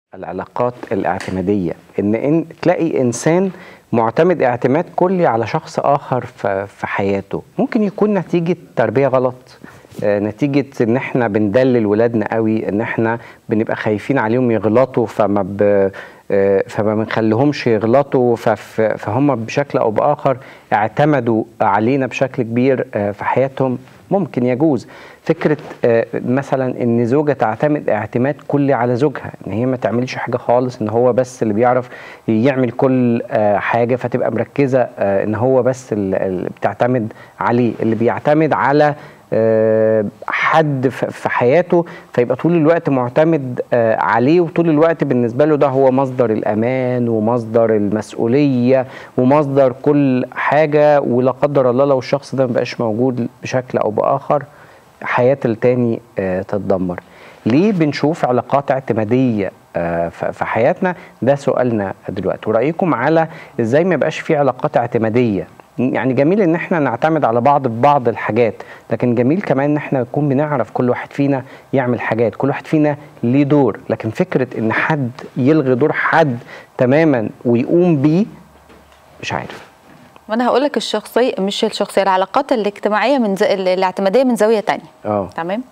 العلاقات الاعتمادية إن, إن تلاقي إنسان معتمد اعتماد كلي على شخص آخر ف- في حياته ممكن يكون نتيجة تربية غلط آه، نتيجة إن إحنا بندلل ولادنا قوي إن إحنا بنبقى خايفين عليهم يغلطوا فما ب... آه، فما بنخليهمش يغلطوا فف- فهم بشكل أو بآخر اعتمدوا علينا بشكل كبير آه، في حياتهم ممكن يجوز فكرة آه، مثلا ان زوجة تعتمد اعتماد كلي على زوجها ان هي ما تعملش حاجة خالص ان هو بس اللي بيعرف يعمل كل آه، حاجة فتبقى مركزة آه، ان هو بس ال- اللي بتعتمد عليه اللي بيعتمد على آه، حد ف- في حياته فيبقى طول الوقت معتمد آه، عليه وطول الوقت بالنسبة له ده هو مصدر الأمان ومصدر المسؤولية ومصدر كل حاجة ولا قدر الله لو الشخص ده مبقاش موجود بشكل أو بآخر حياة التاني آه، تتدمر ليه بنشوف علاقات اعتمادية آه، ف- في حياتنا ده سؤالنا دلوقتي ورأيكم على ازاي ما يبقاش في علاقات اعتمادية يعني جميل ان احنا نعتمد على بعض في بعض الحاجات لكن جميل كمان ان احنا نكون بنعرف كل واحد فينا يعمل حاجات كل واحد فينا ليه دور لكن فكرة ان حد يلغي دور حد تماما ويقوم بيه مش عارف وانا هقول لك الشخصيه مش الشخصيه العلاقات الاجتماعيه من ز... الاعتماديه من زاويه تانية اه تمام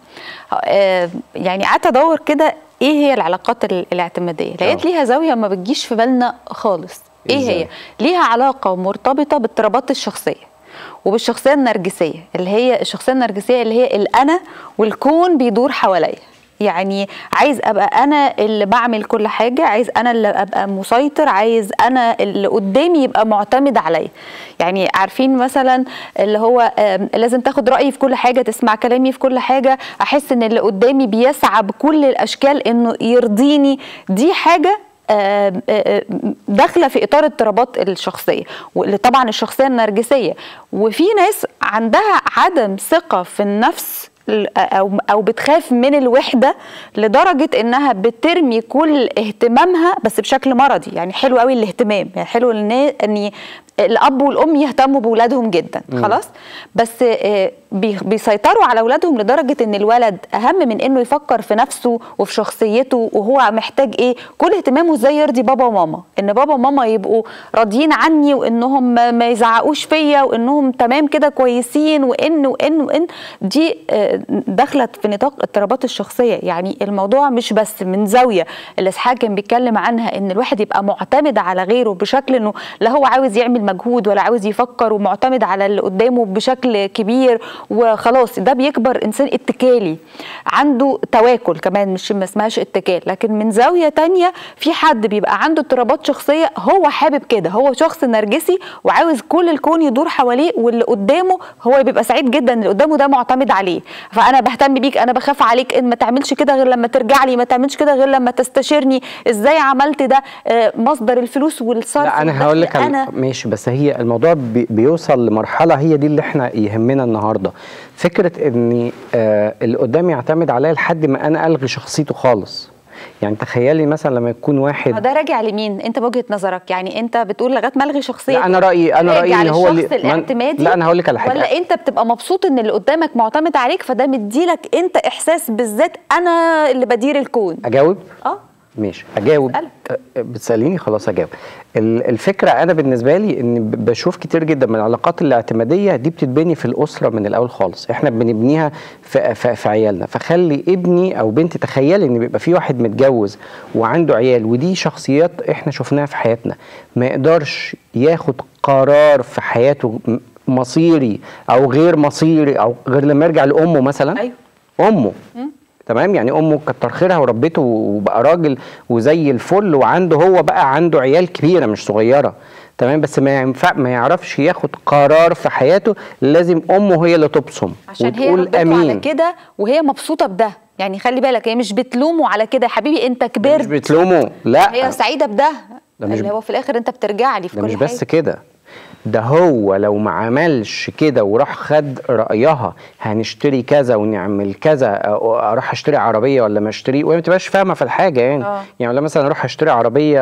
آه يعني قعدت ادور كده ايه هي العلاقات ال- الاعتماديه لقيت آه. ليها زاويه ما بتجيش في بالنا خالص ايه إزاي؟ هي ليها علاقه مرتبطه باضطرابات الشخصيه وبالشخصيه النرجسيه اللي هي الشخصيه النرجسيه اللي هي الانا والكون بيدور حواليا يعني عايز ابقى انا اللي بعمل كل حاجه عايز انا اللي ابقى مسيطر عايز انا اللي قدامي يبقى معتمد عليا يعني عارفين مثلا اللي هو آم، لازم تاخد رايي في كل حاجه تسمع كلامي في كل حاجه احس ان اللي قدامي بيسعى بكل الاشكال انه يرضيني دي حاجه آم، آم، داخله في اطار اضطرابات الشخصيه واللي طبعا الشخصيه النرجسيه وفي ناس عندها عدم ثقه في النفس او او بتخاف من الوحده لدرجه انها بترمي كل اهتمامها بس بشكل مرضي يعني حلو قوي الاهتمام يعني حلو ان ان الاب والام يهتموا باولادهم جدا خلاص بس آه، بي- بيسيطروا على اولادهم لدرجه ان الولد اهم من انه يفكر في نفسه وفي شخصيته وهو محتاج ايه كل اهتمامه ازاي يرضي بابا وماما ان بابا وماما يبقوا راضيين عني وانهم ما- ما يزعقوش فيا وانهم تمام كده كويسين وان وان وان دي آه، دخلت في نطاق اضطرابات الشخصيه يعني الموضوع مش بس من زاويه اللي اسحاق كان بيتكلم عنها ان الواحد يبقى معتمد على غيره بشكل انه لا هو عاوز يعمل مجهود ولا عاوز يفكر ومعتمد على اللي قدامه بشكل كبير وخلاص ده بيكبر انسان اتكالي عنده تواكل كمان مش ما اسمهاش اتكال لكن من زاويه تانية في حد بيبقى عنده اضطرابات شخصيه هو حابب كده هو شخص نرجسي وعاوز كل الكون يدور حواليه واللي قدامه هو بيبقى سعيد جدا اللي قدامه ده معتمد عليه فانا بهتم بيك انا بخاف عليك ان ما تعملش كده غير لما ترجع لي ما تعملش كده غير لما تستشيرني ازاي عملت ده آه، مصدر الفلوس والصرف لا انا والدخل هقول لك انا على- ماشي بس هي الموضوع بي بيوصل لمرحله هي دي اللي احنا يهمنا النهارده فكره ان آه اللي قدامي يعتمد عليا لحد ما انا الغي شخصيته خالص يعني تخيلي مثلا لما يكون ما واحد ده راجع لمين انت بوجهه نظرك يعني انت بتقول لغايه ما الغي شخصيه لا انا رايي انا رايي راجع ان هو للشخص اللي- ما- الاعتمادي لا انا هقول لك على حاجه ولا انت بتبقى مبسوط ان اللي قدامك معتمد عليك فده مديلك انت احساس بالذات انا اللي بدير الكون اجاوب اه ماشي اجاوب أسألك. أه، بتساليني خلاص اجاوب ال- الفكره انا بالنسبه لي ان ب- بشوف كتير جدا من العلاقات الاعتماديه دي بتتبني في الاسره من الاول خالص احنا بنبنيها في, في, في عيالنا فخلي ابني او بنتي تخيلي ان بيبقى في واحد متجوز وعنده عيال ودي شخصيات احنا شفناها في حياتنا ما يقدرش ياخد قرار في حياته م- مصيري او غير مصيري او غير لما يرجع لامه مثلا أيوة. امه تمام يعني امه كتر خيرها وربته وبقى راجل وزي الفل وعنده هو بقى عنده عيال كبيره مش صغيره تمام بس ما ينفع ما يعرفش ياخد قرار في حياته لازم امه هي اللي تبصم عشان هي وتقول ربته على امين كده وهي مبسوطه بده يعني خلي بالك هي مش بتلومه على كده يا حبيبي انت مش كبرت بتلومه لا هي سعيده بده ده مش- اللي هو في الاخر انت بترجع لي في ده كل مش بس حاجة. كده ده هو لو ما عملش كده وراح خد رأيها هنشتري كذا ونعمل كذا أو اروح اشتري عربيه ولا ما اشتري وهي ما تبقاش فاهمه في الحاجه يعني آه. يعني لو مثلا اروح اشتري عربيه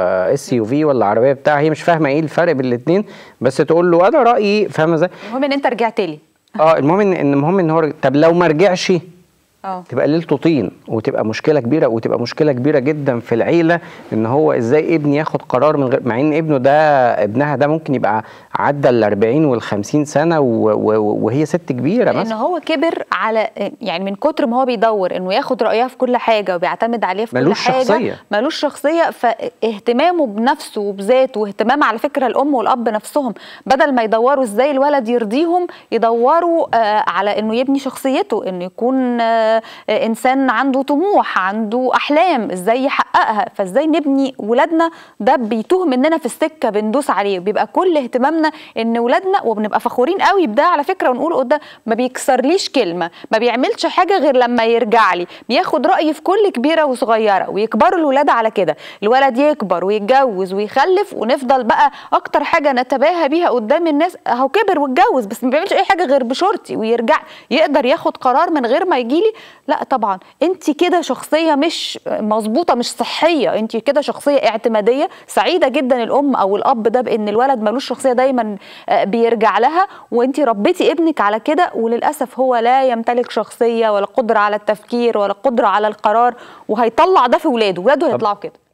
اس يو في ولا عربيه بتاع هي مش فاهمه ايه الفرق بين الاثنين بس تقول له انا رايي فاهمه ازاي المهم ان انت رجعت لي اه المهم ان إن المهم ان هو طب لو ما رجعش اه تبقى ليلته طين وتبقى مشكله كبيره وتبقى مشكله كبيره جدا في العيله ان هو ازاي ابني ياخد قرار من غير مع ان ابنه ده ابنها ده ممكن يبقى عدى ال 40 وال 50 سنه و... و... وهي ست كبيره لان مثلا هو كبر على يعني من كتر ما هو بيدور انه ياخد رايها في كل حاجه وبيعتمد عليها في ملوش كل حاجه شخصية. ملوش شخصيه فاهتمامه بنفسه وبذاته واهتمام على فكره الام والاب نفسهم بدل ما يدوروا ازاي الولد يرضيهم يدوروا آه على انه يبني شخصيته انه يكون آه آه، انسان عنده طموح عنده احلام ازاي يحققها فازاي نبني ولادنا ده بيتوه مننا في السكه بندوس عليه بيبقى كل اهتمامنا ان ولادنا وبنبقى فخورين قوي بده على فكره ونقول قدام ما بيكسرليش كلمه ما بيعملش حاجه غير لما يرجع لي بياخد رايي في كل كبيره وصغيره ويكبروا الولاد على كده الولد يكبر ويتجوز ويخلف ونفضل بقى اكتر حاجه نتباهى بيها قدام الناس اهو كبر واتجوز بس ما بيعملش اي حاجه غير بشورتي ويرجع يقدر ياخد قرار من غير ما يجيلي لا طبعا انت كده شخصيه مش مظبوطه مش صحيه انت كده شخصيه اعتماديه سعيده جدا الام او الاب ده بان الولد ملوش شخصيه دايما آه، بيرجع لها وانت ربيتي ابنك على كده وللاسف هو لا يمتلك شخصيه ولا قدره على التفكير ولا قدره على القرار وهيطلع ده في ولاده ولاده هيطلعوا كده